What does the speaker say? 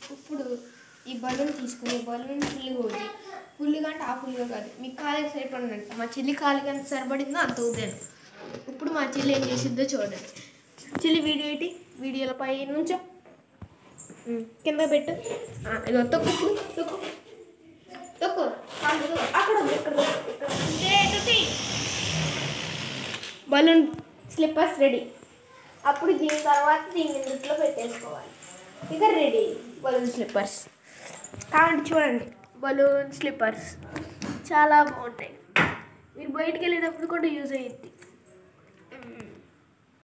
ఇప్పుడు ఈ బలూన్ తీసుకుని బలూన్ ఫుల్గా కొట్టి ఫుల్గా అంటే ఆ ఫుల్గా కాదు మీ కాలికి సరిపడినట్టు మా చెల్లి కాలికి ఎంత సరిపడిందో అంత ఊదాను ఇప్పుడు మా చెల్లి ఏం చేసిందో చూడండి చెల్లి వీడియో ఏంటి వీడియోల పై నుంచో ఉమ్, కింద పెట్టు ఆ, ఇదిగో తొక్కు ఇప్పుడు, తొక్కు తొక్కు కాలు తొక్కు. అక్కడ ఉంది, ఇక్కడ ఉంది, ఇక్కడ ఉంది. ఇదే, తొక్కి. బలూన్ స్లిప్పర్స్ రెడీ అప్పుడు దీని తర్వాత దీని ఇందులో పెట్టేసుకోవాలి ఇక రెడీ బలూన్ స్లిప్పర్స్ కాబట్టి చూడండి బలూన్ స్లిప్పర్స్ చాలా బాగుంటాయి మీరు బయటికి వెళ్ళేటప్పుడు కూడా యూజ్ అయ్యిద్ది